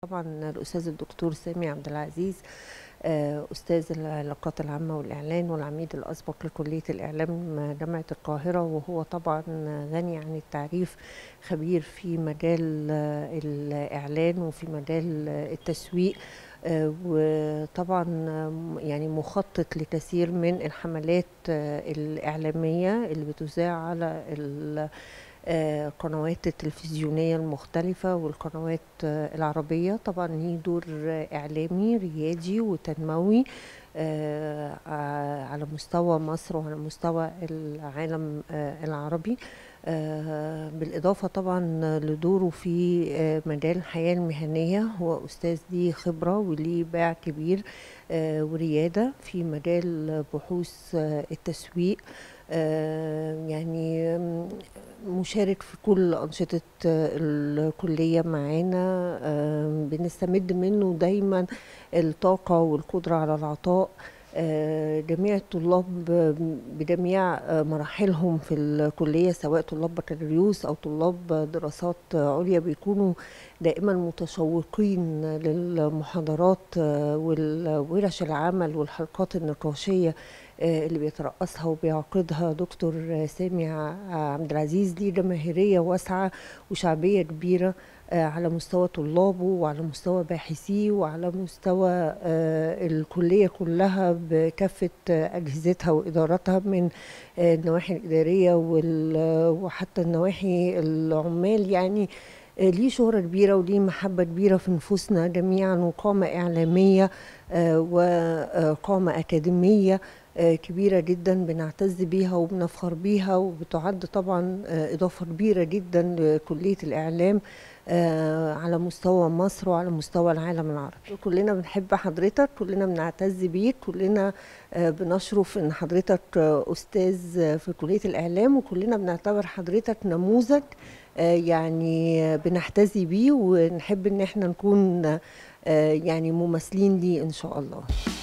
طبعا الأستاذ الدكتور سامي عبد العزيز آه، أستاذ العلاقات العامة والإعلان والعميد الأسبق لكلية الإعلام جامعة القاهرة وهو طبعا غني عن التعريف خبير في مجال آه، الإعلان وفي مجال التسويق آه، وطبعا آم، يعني مخطط لكثير من الحملات آه، الإعلامية اللي بتذاع على ال- آه، القنوات التلفزيونية المختلفة والقنوات آه، العربية طبعا ليه دور آه، إعلامي ريادي وتنموي آه، ع- على مستوى مصر وعلى مستوى العالم آه، العربي آه، بالإضافة طبعا لدوره في آه، مجال الحياة المهنية هو أستاذ ليه خبرة وليه باع كبير آه، وريادة في مجال بحوث آه، التسويق آه، يعني آم، مشارك في كل أنشطة آه، الكلية معانا آم، بنستمد منه دايما الطاقة والقدرة على العطاء آه، جميع الطلاب آه، بجميع آه، مراحلهم في الكلية سواء طلاب بكالوريوس أو طلاب دراسات عليا بيكونوا دائما متشوقين للمحاضرات آه، والورش العمل والحلقات النقاشية آه، اللي بيترأسها وبيعقدها دكتور سامي ع- عبد العزيز ليه جماهيرية واسعة وشعبية كبيرة آه، على مستوى طلابه وعلى مستوى باحثيه وعلى مستوى آه، الكلية كلها بكافة آه، أجهزتها وإدارتها من آه، النواحي الإدارية وال- وحتى النواحي العمال يعني آه، ليه شهرة كبيرة وليه محبة كبيرة في نفوسنا جميعا وقامة إعلامية آه، وقامة أكاديمية آه، كبيرة جدا بنعتز بيها وبنفخر بيها وبتعد طبعا آه، إضافة كبيرة جدا لكلية الإعلام آه، على مستوى مصر وعلى مستوى العالم العربي كلنا بنحب حضرتك كلنا بنعتز بيك كلنا آه، بنشرف ان حضرتك آه، استاذ آه، في كلية الاعلام وكلنا بنعتبر حضرتك نموذج آه، يعني آه، بنحتذي بيه ونحب ان احنا نكون آه، يعني مماثلين ليه ان شاء الله